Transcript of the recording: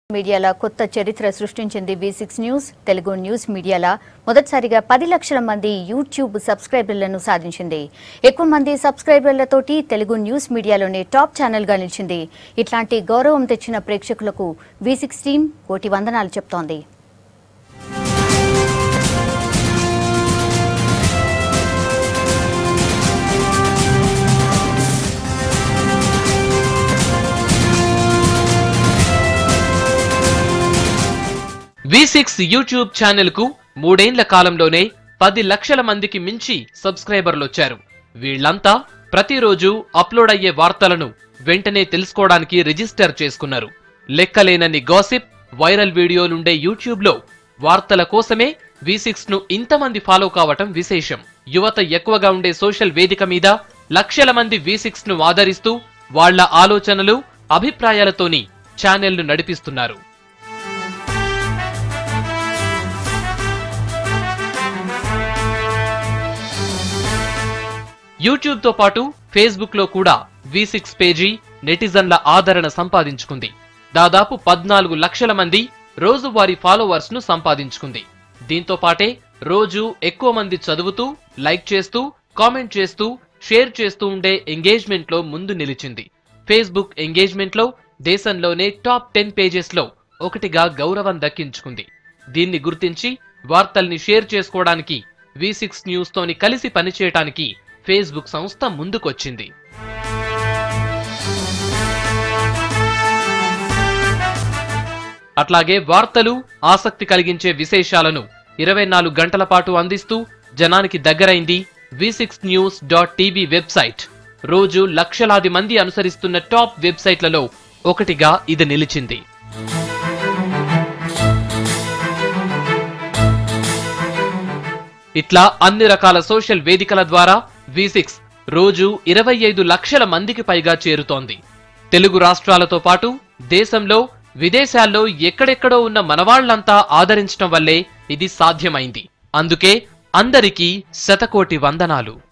మీడియాల కొత్త చరిత్ర సృష్టించింది V six news Telugu news మీడియాల మొదటిసారిగా పది లక్షల మంది యూట్యూబ్ సబ్స్క్రైబర్లను సాధించింది ఎక్కువ మంది సబ్స్క్రైబర్లతోటి తెలుగు న్యూస్ మీడియాలోనే టాప్ ఛానల్గా నిలిచింది ఇట్లాంటి గౌరవం తెచ్చిన ప్రేక్షకులకు వి సిక్స్ టీం కోటి వందనాలు చెప్తోంది వి సిక్స్ యూట్యూబ్ ఛానల్ కు మూడేండ్ల కాలంలోనే పది లక్షల మందికి మించి సబ్స్క్రైబర్లు వచ్చారు వీళ్లంతా ప్రతిరోజు అప్లోడ్ అయ్యే వార్తలను వెంటనే తెలుసుకోవడానికి రిజిస్టర్ చేసుకున్నారు లెక్కలేనన్ని గాసిప్ వైరల్ వీడియోలుండే యూట్యూబ్ లో వార్తల కోసమే వి సిక్స్ ను ఇంతమంది ఫాలో కావటం విశేషం యువత ఎక్కువగా ఉండే సోషల్ వేదిక మీద లక్షల మంది వి సిక్స్ ను ఆదరిస్తూ వాళ్ళ ఆలోచనలు అభిప్రాయాలతోని ఛానల్ ను నడిపిస్తున్నారు యూట్యూబ్ తో పాటు ఫేస్బుక్ లో కూడా వి సిక్స్ పేజీ నెటిజన్ల ఆదరణ సంపాదించుకుంది దాదాపు పద్నాలుగు లక్షల మంది రోజువారీ ఫాలోవర్స్ ను సంపాదించుకుంది దీంతో పాటే రోజు ఎక్కువ మంది చదువుతూ లైక్ చేస్తూ కామెంట్ చేస్తూ షేర్ చేస్తూ ఉండే ఎంగేజ్మెంట్ లో ముందు నిలిచింది ఫేస్బుక్ ఎంగేజ్మెంట్ లో దేశంలోనే టాప్ టెన్ పేజెస్ లో ఒకటిగా గౌరవం దక్కించుకుంది దీన్ని గుర్తించి వార్తల్ని షేర్ చేసుకోవడానికి వి సిక్స్ న్యూస్ తోని కలిసి పనిచేయటానికి ఫేస్బుక్ సంస్థ ముందుకొచ్చింది అట్లాగే వార్తలు ఆసక్తి కలిగించే విశేషాలను ఇరవై నాలుగు గంటల పాటు అందిస్తూ జనానికి దగ్గరైంది V six news dot TV website రోజు లక్షలాది మంది అనుసరిస్తున్న టాప్ వెబ్సైట్లలో ఒకటిగా ఇది నిలిచింది ఇట్లా అన్ని రకాల సోషల్ వేదికల ద్వారా వి సిక్స్ రోజు ఇరవై ఐదు లక్షల మందికి పైగా చేరుతోంది తెలుగు రాష్ట్రాలతో పాటు దేశంలో విదేశాల్లో ఎక్కడెక్కడో ఉన్న మనవాళ్లంతా ఆదరించడం వల్లే ఇది సాధ్యమైంది అందుకే అందరికీ శతకోటి వందనాలు